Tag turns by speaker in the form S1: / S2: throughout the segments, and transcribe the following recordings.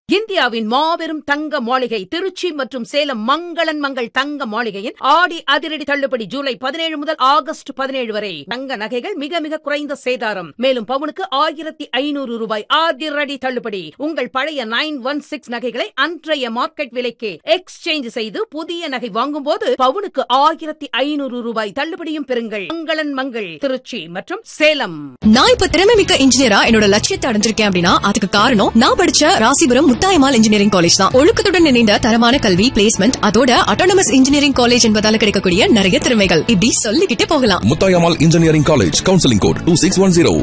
S1: இந்தியாவின் மாபெரும் தங்க மாளிகை திருச்சி மற்றும் சேலம் மங்களன் மங்கள் தங்க மாளிகையின் ஆடி அதிரடி தள்ளுபடி ஜூலை பதினேழு முதல் ஆகஸ்ட் பதினேழு வரை தங்க நகைகள் மிக மிக குறைந்த சேதாரம் மேலும் பவுனுக்கு ஆயிரத்தி ஐநூறு ரூபாய் அதிரடி தள்ளுபடி உங்கள் பழைய நைன் ஒன் சிக்ஸ் நகைகளை அன்றைய மார்க்கெட் விலைக்கு எக்ஸ்சேஞ்ச் செய்து புதிய நகை வாங்கும்போது பவுனுக்கு ஆயிரத்தி ஐநூறு ரூபாய் தள்ளுபடியும் பெறுங்கள் மங்களன் மங்கள் திருச்சி மற்றும் சேலம்
S2: நான் இப்ப திறமை மிக்க இன்ஜினியரா என்னோட லட்சியத்தை அடைஞ்சிருக்கேன் அப்படின்னா அதுக்கு காரணம் நான் படிச்ச ராசிபுரம் முத்தாயமால் இன்ஜினியரிங் காலேஜ் தான் ஒழுக்கத்துடன் இணைந்த தரமான கல்வி பிளேஸ்மெண்ட் அதோட அட்டானமஸ் இன்ஜினியரிங் காலேஜ் என்பதால கிடைக்கக்கூடிய நிறைய திறமைகள் இப்படி சொல்லிக்கிட்டே போகலாம்
S3: Muthayammal engineering college counselling code two six one zero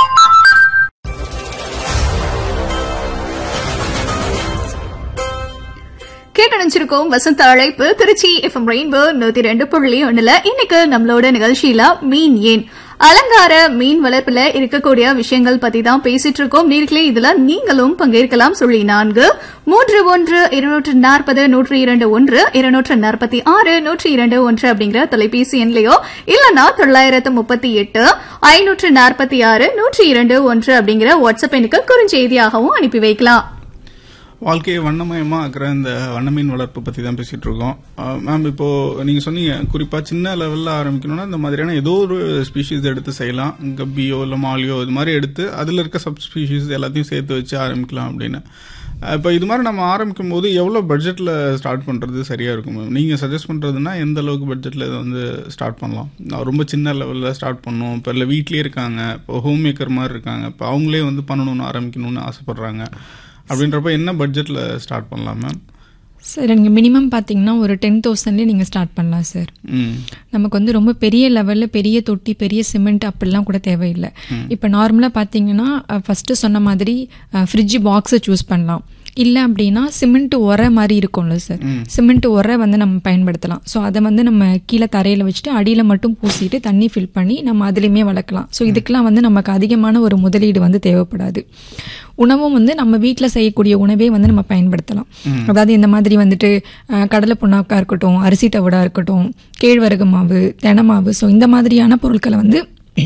S4: கேட்டணிச்சிருக்கோம் வசந்த அழைப்பு திருச்சி எஃப்எம் ரெயின்போ நூத்தி ரெண்டு புள்ளி ஒண்ணுல இன்னைக்கு நம்மளோட நிகழ்ச்சியில மீன் ஏன் அலங்கார மீன் வளர்ப்புல இருக்கக்கூடிய விஷயங்கள் பத்தி தான் பேசிட்டு இருக்கோம் நீர்களே இதுல நீங்களும் பங்கேற்கலாம் சொல்லி நான்கு மூன்று ஒன்று இருநூற்று நாற்பது நூற்றி இரண்டு ஒன்று இருநூற்று நாற்பத்தி ஆறு நூற்றி இரண்டு ஒன்று அப்படிங்கிற தொலைபேசி எண்லையோ இல்லனா தொள்ளாயிரத்து முப்பத்தி எட்டு ஐநூற்று நாற்பத்தி ஆறு நூற்றி இரண்டு ஒன்று அப்படிங்கிற வாட்ஸ்அப் எண்ணுக்கு குறுஞ்செய்தியாகவும் அனுப்பி வைக்கலாம்
S5: வாழ்க்கையை வண்ணமயமா ஆக்குற இந்த வண்ணமீன் வளர்ப்பு பத்தி தான் பேசிட்டு இருக்கோம் அஹ் மேம் இப்போ நீங்க சொன்னீங்க குறிப்பா சின்ன லெவல்ல ஆரம்பிக்கணும்னா இந்த மாதிரியான ஏதோ ஒரு ஸ்பீஷீஸ் எடுத்து செய்யலாம் கப்பியோ இல்ல மாலியோ இது மாதிரி எடுத்து அதுல இருக்க சப் ஸ்பீஷீஸ் எல்லாத்தையும் சேர்த்து வச்சு ஆரம்பிக்கலாம் அப்படின்னு அஹ் இப்போ இது மாதிரி நம்ம ஆரம்பிக்கும் போது எவ்வளவு பட்ஜெட்ல ஸ்டார்ட் பண்றது சரியா இருக்கும் மேம் நீங்க சஜஸ்ட் பண்றதுன்னா எந்த அளவுக்கு பட்ஜெட்ல இதை வந்து ஸ்டார்ட் பண்ணலாம் நான் ரொம்ப சின்ன லெவல்ல ஸ்டார்ட் பண்ணணும் இப்போ இல்லை வீட்லயே இருக்காங்க இப்போ ஹோம் மேக்கர் மாதிரி இருக்காங்க இப்போ அவங்களே வந்து பண்ணணும்னு ஆரம்பிக்கணும்னு ஆசைப்படுறாங்க அப்படின்றப்ப என்ன பட்ஜெட்ல ஸ்டார்ட் பண்ணலாம் மேம்
S6: சார் நீங்கள் மினிமம் பார்த்தீங்கன்னா ஒரு டென் தௌசண்ட்லேயே நீங்கள் ஸ்டார்ட் பண்ணலாம் சார்
S5: ம்
S6: நமக்கு வந்து ரொம்ப பெரிய லெவலில் பெரிய தொட்டி பெரிய சிமெண்ட் அப்படிலாம் கூட தேவையில்லை இப்போ நார்மலாக பார்த்தீங்கன்னா ஃபஸ்ட்டு சொன்ன மாதிரி ஃப்ரிட்ஜ் பாக்ஸை சூஸ் பண்ணலாம் இல்லை அப்படின்னா சிமெண்ட் உரை மாதிரி இருக்கும்ல சார் சிமெண்ட் உரை வந்து நம்ம பயன்படுத்தலாம் ஸோ அதை வந்து நம்ம கீழே தரையில் வச்சுட்டு அடியில் மட்டும் பூசிட்டு தண்ணி ஃபில் பண்ணி நம்ம அதுலேயுமே வளர்க்கலாம் ஸோ இதுக்கெல்லாம் வந்து நமக்கு அதிகமான ஒரு முதலீடு வந்து தேவைப்படாது உணவும் வந்து நம்ம வீட்டில் செய்யக்கூடிய உணவே வந்து நம்ம பயன்படுத்தலாம் அதாவது இந்த மாதிரி வந்துட்டு அஹ், கடலை புண்ணாக்கா இருக்கட்டும் அரிசி தவிடா இருக்கட்டும் கேழ்வரகு மாவு தென மாவு ஸோ இந்த மாதிரியான பொருட்களை வந்து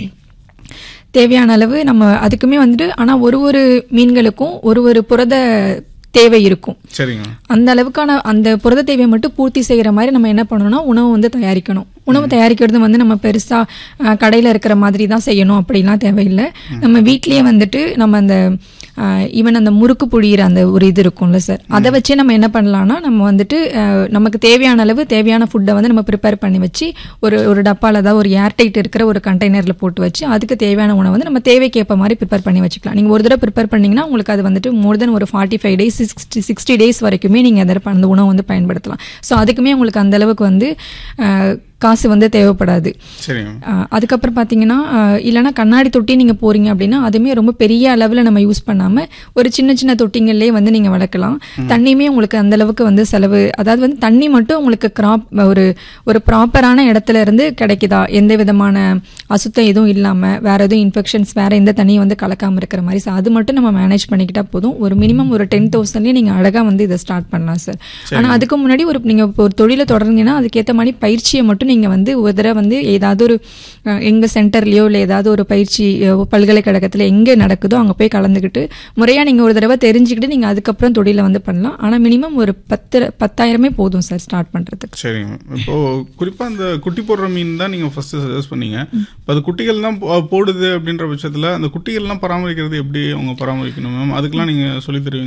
S6: தேவையான அளவு நம்ம அதுக்குமே வந்துட்டு ஆனால் ஒரு ஒரு மீன்களுக்கும் ஒரு ஒரு புரத தேவை இருக்கும்
S5: சரிங்க
S6: அந்த அளவுக்கான அந்த புரத தேவையை மட்டும் பூர்த்தி செய்யற மாதிரி நம்ம என்ன பண்ணணும்னா உணவு வந்து தயாரிக்கணும் உணவு தயாரிக்கிறது வந்து நம்ம பெருசா அஹ், கடையில இருக்கிற மாதிரி தான் செய்யணும் அப்படிலாம் தேவையில்லை நம்ம வீட்லயே வந்துட்டு நம்ம அந்த ஈவன் அந்த முறுக்கு புழியிற அந்த ஒரு இது இருக்கும்ல சார் அதை வச்சே நம்ம என்ன பண்ணலாம்னா நம்ம வந்துட்டு அஹ், நமக்கு தேவையான அளவு தேவையான ஃபுட்டை வந்து நம்ம ப்ரிப்பேர் பண்ணி வச்சு ஒரு ஒரு டப்பால அதாவது ஒரு ஏர்டைட் இருக்கிற ஒரு கண்டெய்னர்ல போட்டு வச்சு அதுக்கு தேவையான உணவை வந்து நம்ம தேவைக்கு ஏற்ப மாதிரி ப்ரிப்பேர் பண்ணி வச்சுக்கலாம் நீங்க ஒரு தடவை ப்ரிப்பேர் பண்ணீங்கன்னா உங்களுக்கு அது வந்துட்டு மோர் தென் ஒரு forty five days sixty sixty days வரைக்குமே நீங்க அதை அந்த உணவு வந்து பயன்படுத்தலாம் ஸோ அதுக்குமே உங்களுக்கு அந்த அளவுக்கு வந்து அஹ், காசு வந்து தேவைப்படாது
S5: சரிங்க
S6: அஹ், அதுக்கப்புறம் பார்த்தீங்கன்னா அஹ், இல்லைன்னா கண்ணாடி தொட்டி நீங்கள் போறீங்க அப்படின்னா அதுவுமே ரொம்ப பெரிய அளவில் நம்ம யூஸ் பண்ணாமல் ஒரு சின்ன சின்ன தொட்டிங்கள்லேயே வந்து நீங்கள் வளர்க்கலாம் தண்ணியுமே உங்களுக்கு அந்த அளவுக்கு வந்து செலவு அதாவது வந்து தண்ணி மட்டும் உங்களுக்கு கிராப் ஒரு ஒரு ப்ராப்பரான இடத்துல இருந்து கிடைக்குதா எந்த விதமான அசுத்தம் எதுவும் இல்லாமல் வேற எதுவும் இன்ஃபெக்ஷன்ஸ் வேற எந்த தண்ணியும் வந்து கலக்காமல் இருக்கிற மாதிரி ஸோ அது மட்டும் நம்ம மேனேஜ் பண்ணிக்கிட்டா போதும் ஒரு மினிமம் ஒரு டென் தௌசண்ட்லேயே நீங்கள் அழகாக வந்து இதை ஸ்டார்ட் பண்ணலாம் சார் ஆனால் அதுக்கு முன்னாடி ஒரு நீங்கள் இப்போ ஒரு தொழிலை தொடர்ந்தீங்கன்னா அதுக்கேற்ற மாதிரி பயிற்சியை மட்டும் நீங்கள் வந்து ஒரு தடவை வந்து ஏதாவது ஒரு அஹ், எங்க சென்டர்லயோ இல்லை ஏதாவது ஒரு பயிற்சி அஹ், பல்கலைக்கழகத்தில் எங்கே நடக்குதோ அங்கே போய் கலந்துக்கிட்டு முறையாக நீங்கள் ஒரு தடவை தெரிஞ்சுக்கிட்டு நீங்கள் அதுக்கப்புறம் தொழிலை வந்து பண்ணலாம் ஆனால் மினிமம் ஒரு பத்து பத்தாயிரமே போதும் சார் ஸ்டார்ட் பண்ணுறதுக்கு
S5: சரிங்க இப்போ குறிப்பா அந்த குட்டி போடுற மீன் தான் நீங்க ஃபர்ஸ்ட் சஜஸ்ட் பண்ணீங்க இப்போ அது குட்டிகள் தான் போ- போடுது அப்படின்ற பட்சத்துல அந்த குட்டிகள்லாம் பராமரிக்கிறது எப்படி அவங்க பராமரிக்கணும் மேம் அதுக்கெல்லாம் நீங்க சொல்லி தருவீங்க